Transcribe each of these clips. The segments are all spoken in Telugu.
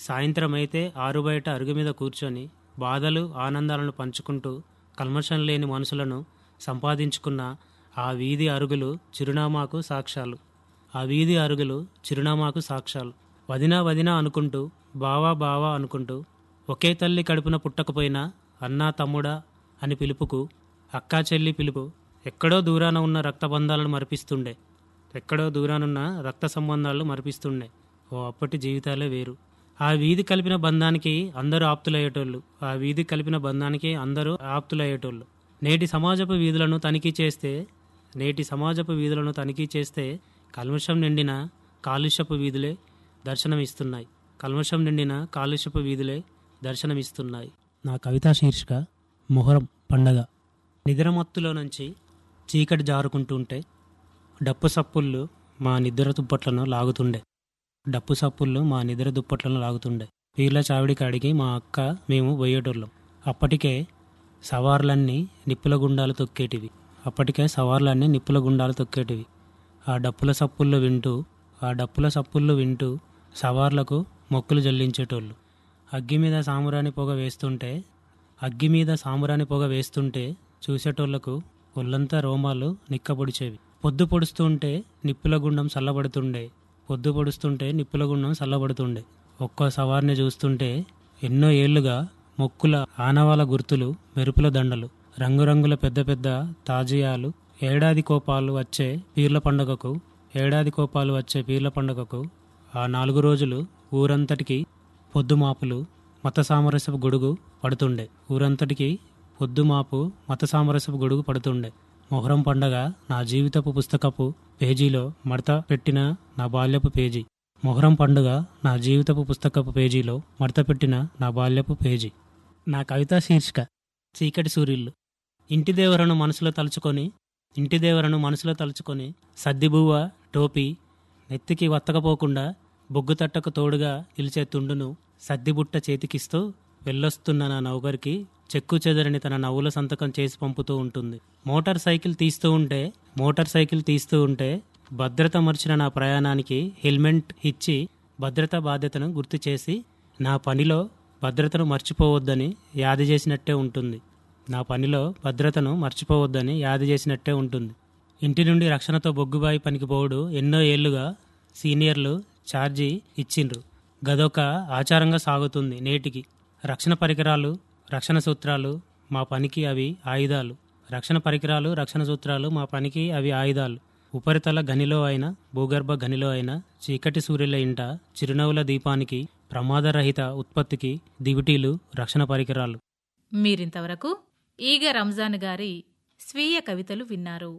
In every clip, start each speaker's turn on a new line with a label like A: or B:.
A: సాయంత్రం అయితే ఆరుబయట అరుగు మీద కూర్చొని బాధలు ఆనందాలను పంచుకుంటూ కల్మషం లేని మనుషులను సంపాదించుకున్న ఆ వీధి అరుగులు చిరునామాకు సాక్ష్యాలు ఆ వీధి అరుగులు చిరునామాకు సాక్ష్యాలు వదినా వదినా అనుకుంటూ బావా బావా అనుకుంటూ ఒకే తల్లి కడుపున పుట్టకపోయినా అన్నా తమ్ముడా అని పిలుపుకు అక్కా చెల్లి పిలుపు ఎక్కడో దూరాన ఉన్న రక్తబంధాలను మరిపిస్తుండే ఎక్కడో దూరానున్న రక్త సంబంధాలు మరిపిస్తుండే ఓ అప్పటి జీవితాలే వేరు ఆ వీధి కలిపిన బంధానికి అందరూ ఆప్తులయ్యేటోళ్ళు ఆ వీధి కలిపిన బంధానికి అందరూ ఆప్తులయ్యేటోళ్ళు నేటి సమాజపు వీధులను తనిఖీ చేస్తే నేటి సమాజపు వీధులను తనిఖీ చేస్తే కల్మషం నిండిన కాలుష్యపు వీధులే దర్శనమిస్తున్నాయి కల్మషం నిండిన కాలుష్యపు వీధులే దర్శనమిస్తున్నాయి నా కవితా శీర్షిక మొహరం పండగ నిద్రమత్తులో నుంచి చీకటి జారుకుంటుంటే డప్పు సప్పుళ్ళు మా నిద్ర దుప్పట్లను లాగుతుండే డప్పు సప్పుళ్ళు మా నిద్ర దుప్పట్లను లాగుతుండే పీర్ల చావిడి కాడికి మా అక్క మేము పోయేటోళ్ళం అప్పటికే సవార్లన్నీ నిప్పుల గుండాలు తొక్కేటివి అప్పటికే సవార్లన్నీ నిప్పుల గుండాలు తొక్కేటివి ఆ డప్పుల సప్పుళ్ళు వింటూ ఆ డప్పుల సప్పుళ్ళు వింటూ సవార్లకు మొక్కులు జల్లించేటోళ్ళు అగ్గి మీద సామురాని పొగ వేస్తుంటే అగ్గి మీద సామురాని పొగ వేస్తుంటే చూసేటోళ్లకు ఒళ్ళంతా రోమాలు నిక్కబొడిచేవి పొద్దు పొడుస్తుంటే నిప్పుల గుండం చల్లబడుతుండే పొద్దు పొడుస్తుంటే నిప్పుల గుండం చల్లబడుతుండే ఒక్కో సవార్ని చూస్తుంటే ఎన్నో ఏళ్లుగా మొక్కుల ఆనవాల గుర్తులు మెరుపుల దండలు రంగురంగుల పెద్ద పెద్ద తాజియాలు ఏడాది కోపాలు వచ్చే పీర్ల పండుగకు ఏడాది కోపాలు వచ్చే పీర్ల పండుగకు ఆ నాలుగు రోజులు ఊరంతటికి పొద్దుమాపులు మత సామరస్యపు గొడుగు పడుతుండే ఊరంతటికి పొద్దుమాపు మత సామరస్యపు గొడుగు పడుతుండే మొహరం పండగ నా జీవితపు పుస్తకపు పేజీలో మడత పెట్టిన నా బాల్యపు పేజీ మొహరం పండుగ నా జీవితపు పుస్తకపు పేజీలో మడత పెట్టిన నా బాల్యపు పేజీ నా కవితా శీర్షిక చీకటి సూర్యుళ్ళు ఇంటి దేవరను మనసులో తలుచుకొని ఇంటి దేవరను మనసులో తలుచుకొని సద్దిబువ్వ టోపీ నెత్తికి వత్తకపోకుండా బొగ్గు తట్టకు తోడుగా నిలిచే తుండును సద్దిబుట్ట చేతికిస్తూ వెళ్ళొస్తున్న నా నౌకరికి చెక్కు చెదరని తన నవ్వుల సంతకం చేసి పంపుతూ ఉంటుంది మోటార్ సైకిల్ తీస్తూ ఉంటే మోటార్ సైకిల్ తీస్తూ ఉంటే భద్రత మర్చిన నా ప్రయాణానికి హెల్మెట్ ఇచ్చి భద్రతా బాధ్యతను గుర్తు చేసి నా పనిలో భద్రతను మర్చిపోవద్దని యాది చేసినట్టే ఉంటుంది నా పనిలో భద్రతను మర్చిపోవద్దని యాది చేసినట్టే ఉంటుంది ఇంటి నుండి రక్షణతో బొగ్గుబాయి పనికి పోవుడు ఎన్నో ఏళ్లుగా సీనియర్లు ఛార్జీ ఇచ్చిండ్రు గదొక ఆచారంగా సాగుతుంది నేటికి రక్షణ పరికరాలు రక్షణ సూత్రాలు మా పనికి అవి ఆయుధాలు రక్షణ పరికరాలు రక్షణ సూత్రాలు మా పనికి అవి ఆయుధాలు ఉపరితల గనిలో అయినా భూగర్భ గనిలో అయినా చీకటి సూర్యుల ఇంట చిరునవ్వుల దీపానికి ప్రమాదరహిత ఉత్పత్తికి దివిటీలు రక్షణ పరికరాలు
B: మీరింతవరకు ఈగ రంజాన్ గారి స్వీయ కవితలు విన్నారు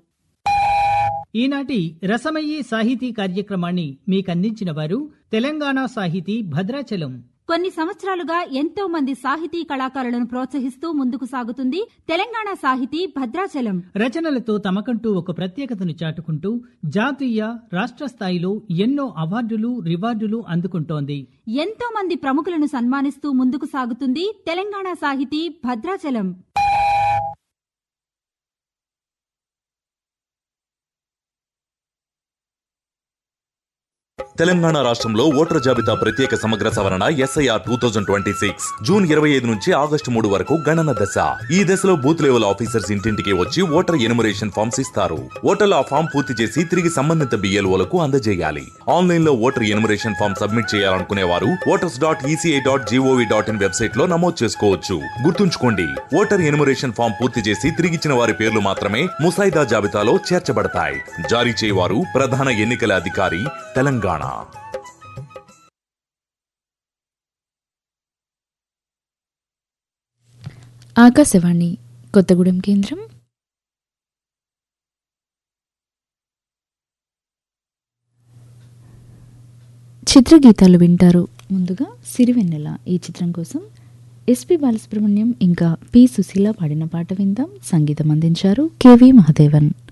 C: ఈనాటి రసమయీ సాహితీ కార్యక్రమాన్ని మీకందించిన వారు తెలంగాణ సాహితీ భద్రాచలం
D: కొన్ని సంవత్సరాలుగా ఎంతో మంది సాహితీ కళాకారులను ప్రోత్సహిస్తూ ముందుకు సాగుతుంది తెలంగాణ సాహితీ భద్రాచలం
C: రచనలతో తమకంటూ ఒక ప్రత్యేకతను చాటుకుంటూ జాతీయ రాష్ట్ర స్థాయిలో ఎన్నో అవార్డులు రివార్డులు అందుకుంటోంది
D: ఎంతో మంది ప్రముఖులను సన్మానిస్తూ ముందుకు సాగుతుంది తెలంగాణ సాహితీ భద్రాచలం
E: తెలంగాణ రాష్ట్రంలో ఓటర్ జాబితా ప్రత్యేక సమగ్ర సవరణ SIR two thousand twenty six June ఇరవై ఐదు నుంచి ఆగస్టు మూడు వరకు గణన దశ ఈ దశలో బూత్ లెవెల్ ఆఫీసర్స్ ఇంటింటికి వచ్చి ఓటర్ ఎనుమరేషన్ ఫామ్స్ ఇస్తారు ఓటర్లు ఆ ఫామ్ పూర్తి చేసి తిరిగి సంబంధిత బిఎల్ఓలకు అందజేయాలి ఆన్లైన్ లో ఓటర్ ఎనుమరేషన్ ఫామ్ సబ్మిట్ చేయాలనుకునే వారు voters dot ECI dot GOV dot in website లో నమోదు చేసుకోవచ్చు గుర్తుంచుకోండి ఓటర్ ఎనుమరేషన్ ఫామ్ పూర్తి చేసి తిరిగిచ్చిన వారి పేర్లు మాత్రమే ముసాయిదా జాబితాలో చేర్చబడతాయి జారీ చేయవారు ప్రధాన ఎన్నికల అధికారి తెలంగాణ
F: ఆకాశవాణి కొత్తగూడెం కేంద్రం చిత్రగీతాలు వింటారు ముందుగా సిరివెన్నెల ఈ చిత్రం కోసం ఎస్పి బాలసుబ్రహ్మణ్యం ఇంకా పి సుశీల పాడిన పాట విందాం సంగీతం అందించారు కెవి మహదేవన్